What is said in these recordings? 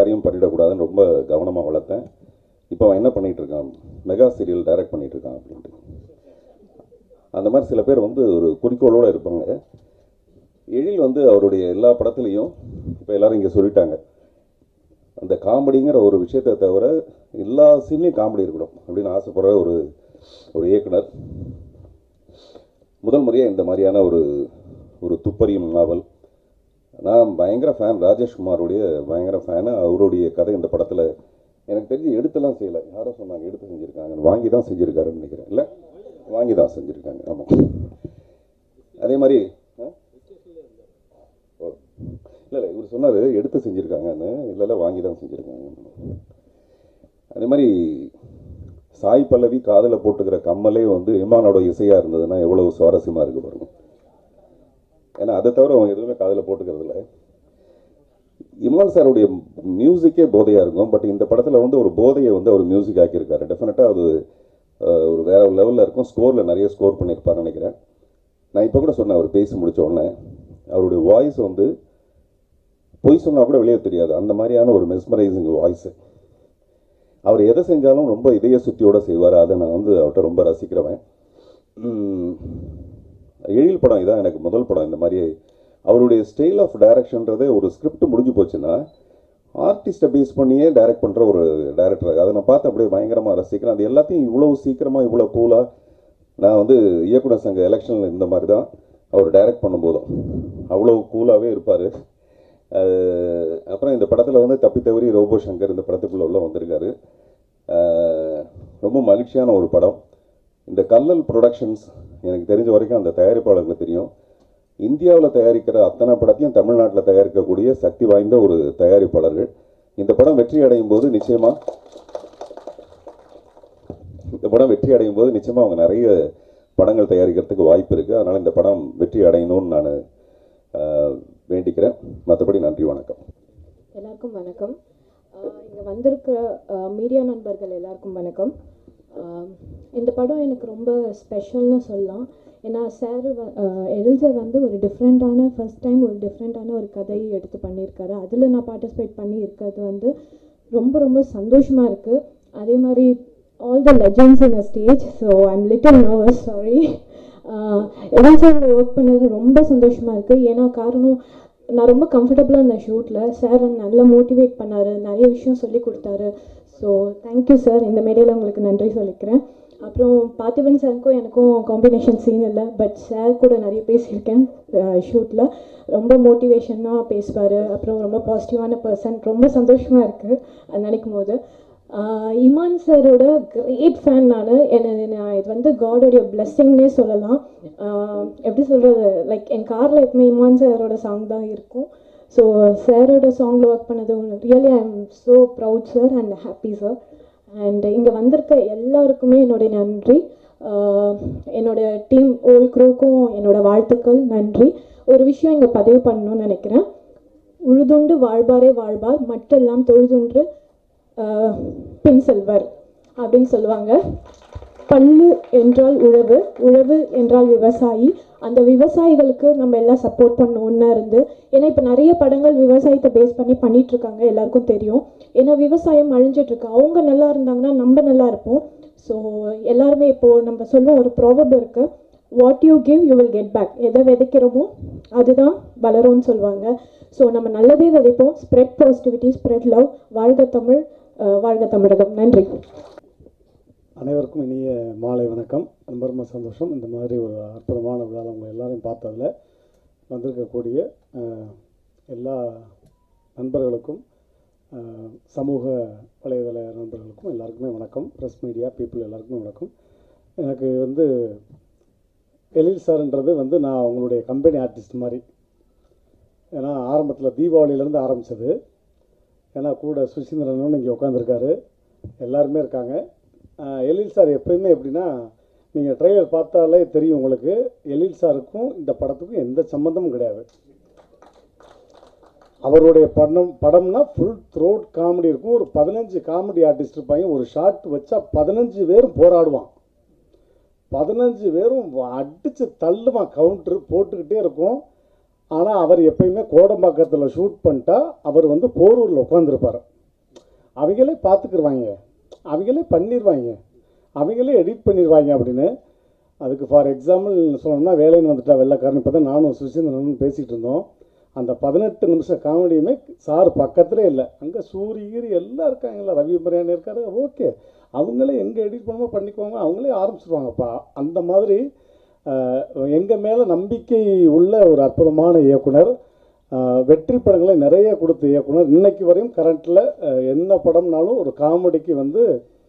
காரியம் பண்ணிடக்கூடாதுன்னு ரொம்ப கவனமாக வளர்த்தேன் இப்போ அவன் என்ன பண்ணிட்டு இருக்கான் மெகா சீரியல் டைரக்ட் பண்ணிட்டு இருக்கான் அப்படின்ட்டு அந்த மாதிரி சில பேர் வந்து ஒரு குறிக்கோளோடு இருப்பாங்க எழில் வந்து அவருடைய எல்லா படத்துலையும் இப்போ எல்லாரும் இங்கே சொல்லிட்டாங்க அந்த காமெடிங்கிற ஒரு விஷயத்தை தவிர எல்லா சீன்லேயும் காமெடி இருக்கணும் அப்படின்னு ஆசைப்படுற ஒரு ஒரு இயக்குனர் முதல் முறையாக இந்த மாதிரியான ஒரு ஒரு துப்பறியும் நாவல் நான் பயங்கர ஃபேன் ராஜேஷ்குமாருடைய பயங்கர ஃபேனு அவருடைய கதை இந்த படத்தில் எனக்கு தெரிஞ்சு எடுத்துலாம் செய்யலை யாரோ சொன்னாங்க எடுத்து செஞ்சுருக்காங்க வாங்கி தான் செஞ்சுருக்காருன்னு நினைக்கிறேன் இல்லை வாங்கி தான் செஞ்சுருக்காங்க ஆமாம் அதே மாதிரி ஆ? ஓ இல்லை இல்லை இவர் சொன்னார் எடுத்து செஞ்சுருக்காங்கன்னு இல்லை இல்லை வாங்கி தான் செஞ்சுருக்காங்க அதே மாதிரி சாய் பல்லவி காதில் போட்டுக்கிற கம்மலே வந்து இமானோட இசையாக இருந்ததுன்னா எவ்வளோ சுவாரஸ்யமாக இருக்கு பாருங்க ஏன்னா அதை தவிர அவங்க எதுவுமே காதில் போட்டுக்கிறது இல்லை இமான் சாருடைய மியூசிக்கே போதையாக இருக்கும் பட் இந்த படத்தில் வந்து ஒரு போதையை வந்து அவர் மியூசிக் ஆக்கியிருக்காரு டெஃபினட்டாக அது அஹ், ஒரு வேற லெவலில் இருக்கும் ஸ்கோரில் நிறைய ஸ்கோர் பண்ணியிருப்பாருன்னு நினைக்கிறேன் நான் இப்போ கூட சொன்னேன் அவர் பேசி முடிச்ச உடனே அவருடைய வாய்ஸ் வந்து பொய் சொன்னால் கூட வெளியே தெரியாது அந்த மாதிரியான ஒரு மெஸ்மரைசிங் வாய்ஸு அவர் எதை செஞ்சாலும் ரொம்ப இதய சுத்தியோட செய்வார் அதை நான் வந்து அவர்கிட்ட ரொம்ப ரசிக்கிறவன் உம், எழில் படம் இதான் எனக்கு முதல் படம் இந்த மாதிரி அவருடைய ஸ்டைல் ஆஃப் டைரக்ஷன்றதே ஒரு ஸ்கிரிப்ட் முடிஞ்சு போச்சுன்னா ஆர்டிஸ்ட்டை பேஸ் பண்ணியே டைரக்ட் பண்ணுற ஒரு டைரக்டர் அதை நான் பார்த்து அப்படியே பயங்கரமாக ரசிக்கிறேன் அது எல்லாத்தையும் இவ்வளோ சீக்கிரமாக இவ்வளோ கூலாக நான் வந்து இயக்குனர் சங்க எலெக்ஷனில் இந்த மாதிரி தான் அவர் டைரக்ட் பண்ணும்போதும் அவ்வளோ கூலாகவே இருப்பார் அப்புறம் இந்த படத்தில் வந்து தப்பி தவறி ரோபோ சங்கர் இந்த படத்துக்குள்ளே உள்ள வந்திருக்காரு அஹ், ரொம்ப மகிழ்ச்சியான ஒரு படம் இந்த கல்லல் ப்ரொடக்ஷன்ஸ் எனக்கு தெரிஞ்ச வரைக்கும் அந்த தயாரிப்பாளர்களுக்கு தெரியும் இந்தியாவில் தயாரிக்கிற அத்தனை படத்தையும் தமிழ்நாட்டில் தயாரிக்கக்கூடிய சக்தி வாய்ந்த ஒரு தயாரிப்பாளர்கள் இந்த படம் வெற்றி அடையும் போது நிச்சயமாக இந்த படம் வெற்றி அடையும் போது நிச்சயமாக அவங்க நிறைய படங்கள் தயாரிக்கிறதுக்கு வாய்ப்பு இருக்குது அதனால் இந்த படம் வெற்றி அடையணும்னு நான் வேண்டிக்கிறேன் மற்றபடி நன்றி வணக்கம் எல்லாருக்கும் வணக்கம் இங்கே வந்திருக்கிற மீடியா நண்பர்கள் எல்லாருக்கும் வணக்கம் ஆஹ் இந்த படம் எனக்கு ரொம்ப ஸ்பெஷல்னு சொல்லலாம் ஏன்னா சார் எழில் சார் வந்து ஒரு டிஃப்ரெண்ட்டான ஃபர்ஸ்ட் டைம் ஒரு டிஃப்ரெண்ட்டான ஒரு கதையை எடுத்து பண்ணியிருக்காரு அதில் நான் பார்ட்டிசிபேட் பண்ணி இருக்கிறது வந்து ரொம்ப ரொம்ப சந்தோஷமாக இருக்குது அதே மாதிரி all the legends in a stage so I'm little nervous sorry Ezhil sir work பண்ணது ரொம்ப சந்தோஷமாக இருக்குது ஏன்னா காரணம் நான் ரொம்ப கம்ஃபர்டபுளாக இருந்தேன் ஷூட்டில் சார் நல்லா மோட்டிவேட் பண்ணார் நிறைய விஷயம் சொல்லி கொடுத்தாரு ஸோ தேங்க்யூ சார் இந்த மேடையில் உங்களுக்கு நன்றி சொல்லிக்கிறேன் அப்புறம் பார்த்திபன் சாருக்கும் எனக்கும் காம்பினேஷன் சீன் இல்லை பட் சார் கூட நிறைய பேசியிருக்கேன் ஷூட்டில் ரொம்ப மோட்டிவேஷனாக பேசுவார் அப்புறம் ரொம்ப பாசிட்டிவான பர்சன் ரொம்ப சந்தோஷமாக இருக்குது அது நினைக்கும் போது ஆஹ் இமான் சாரோட கிரேட் ஃபேன் நான் என்ன நான் இது வந்து காடோடைய பிளெஸ்ஸிங்னே சொல்லலாம் ஆஹ் எப்படி சொல்கிறது லைக் என் காரில் எப்பவுமே இமான் சாரோட சாங் தான் இருக்கும் ஸோ சாரோட சாங்கில் ஒர்க் பண்ணது really I am so proud sir and happy sir and இங்கே வந்திருக்க எல்லாருக்குமே என்னுடைய நன்றி ஆஹ் என்னோட டீம் ஓல் க்ரூக்கும் என்னோட வாழ்த்துக்கள் நன்றி ஒரு விஷயம் இங்கே பதிவு பண்ணணும்னு நினைக்கிறேன் உழுதுண்டு வாழ்வாரே வாழ்வார் மற்றெல்லாம் தொழுதுன்று ஆஹ் பின் செல்வர் அப்படின்னு சொல்லுவாங்க பல்லு என்றால் உழவு உழவு என்றால் விவசாயி அந்த விவசாயிகளுக்கு நம்ம எல்லாம் சப்போர்ட் பண்ண ஒன்றா இருந்து ஏன்னா இப்போ நிறைய படங்கள் விவசாயத்தை பேஸ் பண்ணி பண்ணிட்டு இருக்காங்க எல்லாருக்கும் தெரியும் ஏன்னா விவசாயம் அழிஞ்சிட்டு இருக்கு அவங்க நல்லா இருந்தாங்கன்னா நம்ம நல்லா இருப்போம் ஸோ எல்லாருமே இப்போ நம்ம சொல்லுவோம் ஒரு ப்ராபப் இருக்கு what you give you will get back எதை விதைக்கிறோமோ அதுதான் வளரும்னு சொல்லுவாங்க ஸோ நம்ம நல்லதே விதைப்போம் ஸ்ப்ரெட் பாசிட்டிவிட்டி ஸ்ப்ரெட் லவ் வாழ்க தமிழ் அஹ் வாழ்க தமிழகம் நன்றி அனைவருக்கும் இனிய மாலை வணக்கம் ரொம்ப ரொம்ப சந்தோஷம் இந்த மாதிரி ஒரு அற்புதமான விழாவில் உங்களை எல்லாரையும் பார்த்ததில் வந்திருக்கக்கூடிய அஹ், எல்லா நண்பர்களுக்கும் அஹ், சமூக வலைதள நண்பர்களுக்கும் எல்லாருக்குமே வணக்கம் ப்ரெஸ் மீடியா பீப்புள் எல்லாருக்குமே வணக்கம் எனக்கு வந்து எழில் சார்ன்றது வந்து நான் அவங்களுடைய கம்பெனி ஆர்டிஸ்ட் மாதிரி ஏன்னா ஆரம்பத்தில் தீபாவளியிலேருந்து ஆரம்பித்தது ஏன்னா கூட சுசீந்திரனும் இங்கே உட்காந்துருக்காரு எல்லாருமே இருக்காங்க ஆஹ் எழில் சார் எப்பயுமே எப்படின்னா நீங்கள் ட்ரெய்லர் பார்த்தாலே தெரியும் உங்களுக்கு எழில் சாருக்கும் இந்த படத்துக்கும் எந்த சம்மந்தமும் கிடையாது அவருடைய படம் படம்னா ஃபுல் த்ரோட் காமெடி இருக்கும் ஒரு பதினஞ்சு காமெடி ஆர்டிஸ்ட் இருப்பாங்க ஒரு ஷாட் வச்சா பதினஞ்சு பேரும் போராடுவான் பதினஞ்சு பேரும் அடித்து தள்ளுவான் கவுண்டர் போட்டுக்கிட்டே இருக்கும் ஆனால் அவர் எப்பயுமே கோடம்பாக்கத்தில் ஷூட் பண்ணிட்டா அவர் வந்து போரூரில் உட்காந்துருப்பார் அவங்களே பார்த்துக்குருவாங்க அவங்களே பண்ணிடுவாங்க அவங்களே எடிட் பண்ணிடுவாங்க அப்படின்னு அதுக்கு ஃபார் எக்ஸாம்பிள் சொல்லணும்னா வேலைன்னு வந்துட்டா வெள்ளைக்காரன் இப்போ தான் நானும் சுசீந்திரனும் பேசிகிட்டு இருந்தோம் அந்த பதினெட்டு நிமிஷம் காமெடியுமே சார் பக்கத்திலே இல்லை அங்கே சூரி கீரி எல்லாம் இருக்காங்களா ரவி பிரியாணி இருக்காரு ஓகே அவங்களே எங்கே எடிட் பண்ணுமோ பண்ணிக்குவாங்க அவங்களே ஆரம்பிச்சிருவாங்கப்பா அந்த மாதிரி எங்கள் மேலே நம்பிக்கை உள்ள ஒரு அற்புதமான இயக்குனர் ஆஹ் வெற்றி படங்களை நிறைய கொடுத்த இயக்குனர் இன்னைக்கு வரையும் கரண்ட்டில் என்ன படம்னாலும் ஒரு காமெடிக்கு வந்து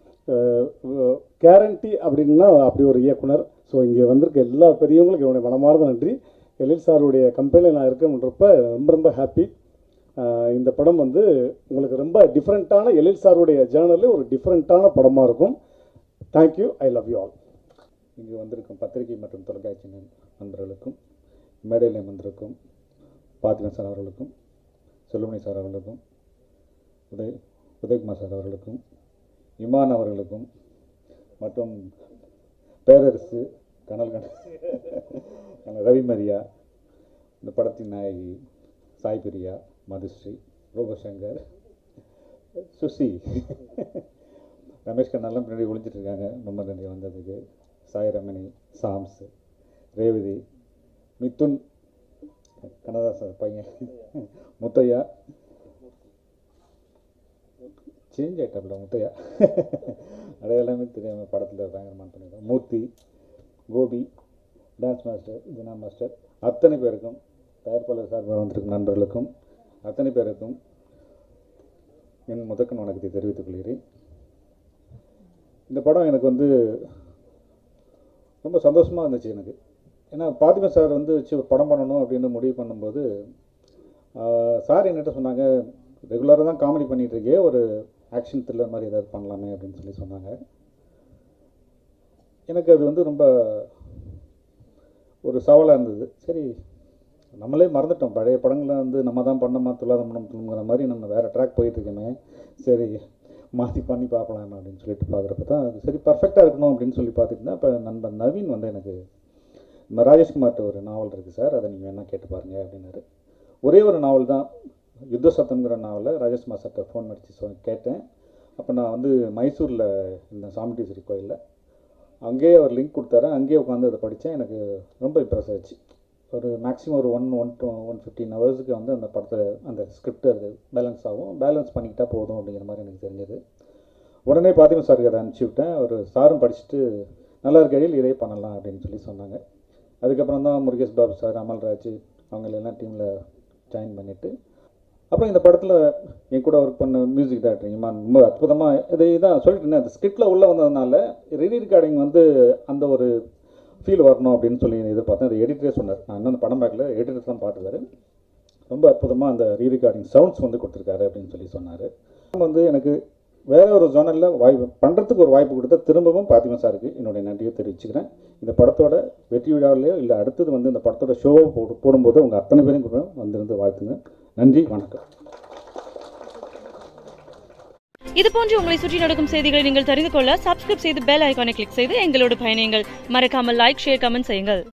கேரண்டி அப்படின்னா அப்படி ஒரு இயக்குனர் ஸோ இங்கே வந்திருக்க எல்லா பெரியவங்களுக்கும் என்னுடைய மனமார்ந்த நன்றி எழில் சாருடைய கம்பெனியில் நான் இருக்கேன்றப்ப ரொம்ப ரொம்ப ஹாப்பி இந்த படம் வந்து உங்களுக்கு ரொம்ப டிஃப்ரெண்ட்டான எழில் சாருடைய ஜேர்னலே ஒரு டிஃப்ரெண்ட்டான படமாக இருக்கும் thank you I love you all இங்கு வந்திருக்கும் பத்திரிகை மற்றும் தொலைக்காட்சி நண்- நண்பர்களுக்கும் மேடையில் வந்திருக்கும் பாத்திமா சார் அவர்களுக்கும் செல்லுமணி சார் அவர்களுக்கும் உதய் உதயகுமார் சார் அவர்களுக்கும் இமான் அவர்களுக்கும் மற்றும் பேரரசு கனல் கண ரவிமரியா இந்த படத்தின் நாயகி சாய் பிரியா மதுஸ்ரீ ரூபசங்கர் சுசி ரமேஷ் கண்ணெல்லாம் பின்னாடி ஒளிஞ்சிட்டு இருக்காங்க ரொம்ப நன்றி வந்ததுக்கு சாய் ரமணி சாம்ஸ் ரேவதி மிதுன் கண்ணதாசன் பையன் முத்தையா சேஞ்ச் ஆகிட்டாப்ல முத்தையா அடையாளமே தெரியாமல் படத்தில் பயங்கரமான பண்ணிடுறோம் Murthy Gopi dance master Dhina master அத்தனை பேருக்கும் தயாரிப்பாளர் சார்பாக வந்திருக்கும் நண்பர்களுக்கும் அத்தனை பேருக்கும் என் முதற்கண் வணக்கத்தை தெரிவித்துக் கொள்கிறேன் இந்த படம் எனக்கு வந்து ரொம்ப சந்தோஷமாக இருந்துச்சு எனக்கு ஏன்னா பாத்திமா சார் வந்து வச்சு ஒரு படம் பண்ணணும் அப்படின்னு முடிவு பண்ணும்போது ஆஹ், சார் என்கிட்ட சொன்னாங்க ரெகுலராக தான் காமெடி பண்ணிட்டு இருக்கே ஒரு ஆக்ஷன் த்ரில்லர் மாதிரி ஏதாவது பண்ணலாமே அப்படின்னு சொல்லி சொன்னாங்க எனக்கு அது வந்து ரொம்ப ஒரு சவாலாக இருந்தது சரி நம்மளே மறந்துட்டோம் பழைய படங்களை வந்து நம்ம தான் பண்ணோமா துல்லாத பண்ணோங்கிற மாதிரி நம்ம வேறு ட்ராக் போயிட்டுருக்கோமே சரி மாற்றி பண்ணி பார்க்கலாம் அப்படின்னு சொல்லிட்டு பார்க்குறப்ப தான் அது சரி பர்ஃபெக்டாக இருக்கணும் அப்படின்னு சொல்லி பார்த்துட்டு இருந்தேன் அப்போ நண்பன் நவீன் வந்து எனக்கு நம்ம ராஜேஷ்குமார்ட்ட ஒரு நாவல் இருக்குது சார் அதை நீங்கள் வேணால் கேட்டு பாருங்க அப்படின்னாரு ஒரே ஒரு நாவல் தான் யுத்த சத்தம்ங்கிற நாவலை ராஜேஷ்குமார் சார்ட்ட ஃபோன் அடித்து சொ கேட்டேன் அப்போ நான் வந்து மைசூரில் இந்த சாமிட்டீஸ்வரி கோயிலில் அங்கேயே அவர் லிங்க் கொடுத்தாரு அங்கேயே உட்காந்து அதை படித்தேன் எனக்கு ரொம்ப இம்ப்ரெஸ் ஆச்சு ஒரு மேக்ஸிமம் ஒரு one one two one fifteen ஹவர்ஸுக்கு வந்து அந்த படத்தை அந்த ஸ்கிரிப்ட் அது பேலன்ஸ் ஆகும் பேலன்ஸ் பண்ணிக்கிட்டா போதும் அப்படிங்கிற மாதிரி எனக்கு தெரிஞ்சது உடனே பாத்திமா சாருக்கு அதை அனுப்பிச்சி விட்டேன் ஒரு சாரும் படிச்சுட்டு நல்லா இருக்கையில் இதே பண்ணலாம் அப்படின்னு சொல்லி சொன்னாங்க அதுக்கப்புறம் தான் முருகேஷ் பாபு சார் அமல்ராஜ் அவங்களெல்லாம் டீமில் ஜாயின் பண்ணிவிட்டு அப்புறம் இந்த படத்தில் என் கூட ஒர்க் பண்ண மியூசிக் டைரக்டர் இமான் ரொம்ப அற்புதமாக இதை தான் சொல்லிட்டு இருந்தேன் அந்த ஸ்கிரிப்டில் உள்ளே வந்ததுனால ரீ ரெக்கார்டிங் வந்து அந்த ஒரு ஃபீல் வரணும் அப்படின்னு சொல்லி எதிர்பார்த்தேன் அது எடிட்டரே சொன்னார் நான் இன்னும் அந்த படம் பார்க்கல எடிட்டர் தான் பாட்டுவார் ரொம்ப அற்புதமாக அந்த ரீ ரெக்கார்டிங் சவுண்ட்ஸ் வந்து கொடுத்துருக்காரு அப்படின்னு சொல்லி சொன்னார் வந்து எனக்கு வேற ஒரு ஜோனலில் வாய்ப்பு பண்ணுறதுக்கு ஒரு வாய்ப்பு கொடுத்த திரும்பவும் பாத்திமா சாருக்கு என்னுடைய நன்றியை தெரிவிச்சுக்கிறேன் இந்த படத்தோட வெற்றி விழாவிலையோ இல்லை அடுத்தது வந்து இந்த படத்தோட ஷோவை போடு போடும்போது உங்கள் அத்தனை பேரையும் கூட வந்திருந்து வாழ்த்துங்க நன்றி வணக்கம் இது போன்று உங்களை சுற்றி நடக்கும் செய்திகளை நீங்கள் தெரிந்து கொள்ள சப்ஸ்கிரைப் செய்து பெல் ஐகானை கிளிக் செய்து எங்களோடு பயணியுங்கள் மறக்காமல் லைக் ஷேர் கமெண்ட் செய்யுங்கள்